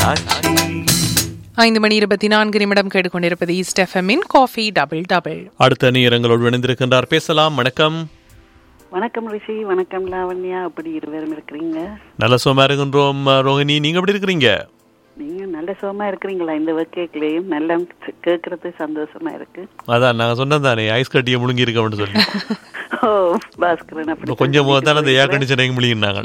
ஆச்சு ஐந்து மணி இருபத்தி நான்கு நிமிடம் கேட்டுக்கொண்டிருப்பது ஈஸ்ட் எஃப்எம்மின் காஃபி டபுள் டபுள் அடுத்த நேரங்களோடு இணைந்திருக்கின்றார் பேசலாம் வணக்கம் வணக்கம் ரிஷி வணக்கம் லாவண்யா அப்படி இருவரும் இருக்கிறீங்க நல்ல சுகமா இருக்கின்றோம் ரோஹிணி நீங்க எப்படி இருக்கிறீங்க நீங்க நல்ல சுகமா இருக்கிறீங்களா இந்த ஒர்க்கேக்லயும் நல்லா கேட்கறது சந்தோஷமா இருக்கு அதான் நாங்க சொன்னது தானே ஐஸ் கட்டியை முழுங்கி இருக்கோம்னு சொல்லி ஓ பாஸ்கரன் அப்படி இப்ப கொஞ்சம் தான் அந்த ஏர் கண்டிஷனை முழுங்கினாங்க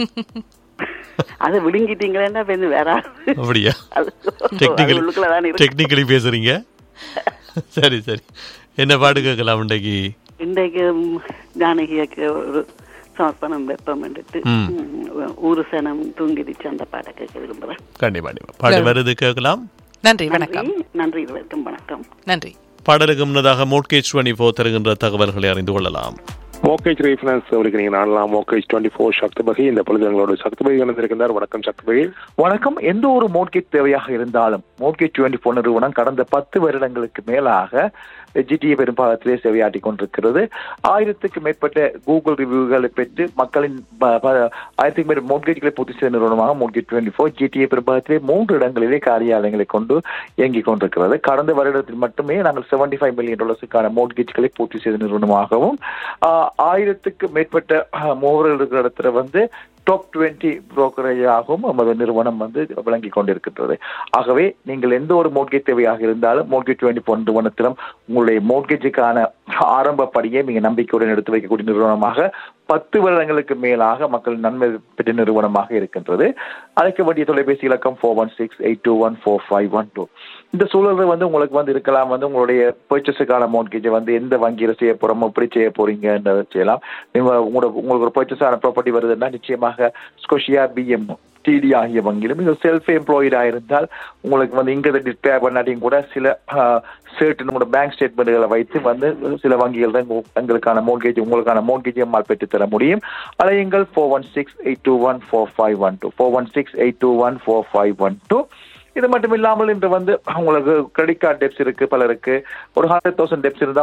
அதை விழுங்கிட்டீங்களேன்னா இப்ப இது வேற ஆளு. அப்படியா அது அது டெக்னிக்கலி உள்ளுக்குள்ளதான் இருக்கு. டெக்னிக்கலி பேசுறீங்க சரி சரி என்ன பாட்டு கேட்கலாம் இன்றைக்கு இன்றைக்கு ம், ஜானகிக்கு ஒரு சமர்ப்பணம் வெப்பம்ட்டு ம். ஊரு சனம் தூங்கிடுச்சு அந்த பாட்டை கேட்க விரும்புறேன் கண்டிப்பா கண்டிப்பா பாட்டு வருது கேட்கலாம் நன்றி வணக்கம் நன்றி நன்றி இருவருக்கும் வணக்கம் நன்றி பாடலுக்கு முன்னதாக மோட்கேஜ் டுவெண்டி ஃபோர் தருகின்ற தகவல்களை அறிந்து கொள்ளலாம் மோக்கேஜ் ரீஃபினான்ஸ் இருக்கிறீங்க நான்லாம் மோக்கேஜ் டுவெண்ட்டி ஃபோர் சக்திபகி இந்த பொழுது எங்களோட சக்திபகி இணைந்திருக்கின்றார் வணக்கம் சக்திபகி வணக்கம் எந்த ஒரு மோட்கேஜ் தேவையாக இருந்தாலும் மோட்கேஜ் டுவெண்ட்டி ஃபோர் நிறுவனம் கடந்த பத்து வருடங்களுக்கு மேலாக ஜிடிஏ பெரும்பாகத்திலே சேவையாற்றி கொண்டிருக்கிறது ஆயிரத்துக்கு மேற்பட்ட கூகுள் ரிவ்யூகளை பெற்று மக்களின் ப- ப- ஆயிரத்துக்கு மேற்பட்ட மோட்கேஜ்களை பூர்த்தி செய்த நிறுவனமாக மோட்கேஜ் டுவெண்ட்டி ஃபோர் ஜிடிஏ பெரும்பாகத்திலே மூன்று இடங்களிலே காரியாலயங்களை கொண்டு இயங்கிக் கொண்டிருக்கிறது கடந்த வருடத்தில் மட்டுமே நாங்கள் செவன்டி ஃபைவ் மில்லியன் டாலர்ஸுக்கான மோட்கேஜ்களை பூர்த்தி செய்த நிறுவனமாகவும் ஆஹ், ஆயிரத்துக்கு மேற்பட்ட ஆஹ், முகவர்கள் இருக்கிற இடத்துல வந்து டாப் டுவெண்ட்டி புரோக்கரேஜாகவும் நமது நிறுவனம் வந்து விளங்கி கொண்டிருக்கின்றது ஆகவே நீங்கள் எந்த ஒரு மோட்கேஜ் தேவையாக இருந்தாலும் மோட்கேஜ் டுவெண்ட்டி ஃபோர் நிறுவனத்திலும் உங்களுடைய மோட்கேஜுக்கான ஆரம்ப படியை மிக நம்பிக்கையுடன் எடுத்து வைக்கக்கூடிய நிறுவனமாக பத்து வருடங்களுக்கு மேலாக மக்கள் நன்மை பெற்ற நிறுவனமாக இருக்கின்றது அழைக்க வேண்டிய தொலைபேசி இலக்கம் four one six eight two one four five one two இந்த சூழல் வந்து உங்களுக்கு வந்து இருக்கலாம் வந்து உங்களுடைய பர்ச்சேஸுக்கான மோட்கேஜை வந்து எந்த வங்கியில் செய்ய போறோமோ எப்படி செய்ய போறீங்கன்றதை செய்யலாம் நீங்க உங்களோட உங்களுக்கு ஒரு பர்ச்சேஸான ப்ராப்பர்ட்டி வருதுன்னா நிச்சயமாக ஸ்கொஷியா பிஎம் டிடி ஆகிய வங்கியிலும் நீங்கள் செல்ஃப் எம்ப்ளாயிடாக இருந்தால் உங்களுக்கு வந்து இங்கே டிஸ்பிளே பண்ணாட்டியும் கூட சில சர்டன் உங்களோட பேங்க் ஸ்டேட்மெண்ட்களை வைத்து வந்து சில வங்கிகள் தான் உங்க- எங்களுக்கான மோட்கேஜ் உங்களுக்கான மோட்கேஜ் எம்மால் பெற்று தர முடியும் அலையுங்கள் four one six eight two one four five one two four one six eight two one four five one two இது மட்டும் இல்லாமல் இன்று வந்து உங்களுக்கு கிரெடிட் கார்டு டெப்ஸ் இருக்கு பலருக்கு ஒரு ஹண்ட்ரட் தௌசண்ட் டெப்ஸ் இருந்தால்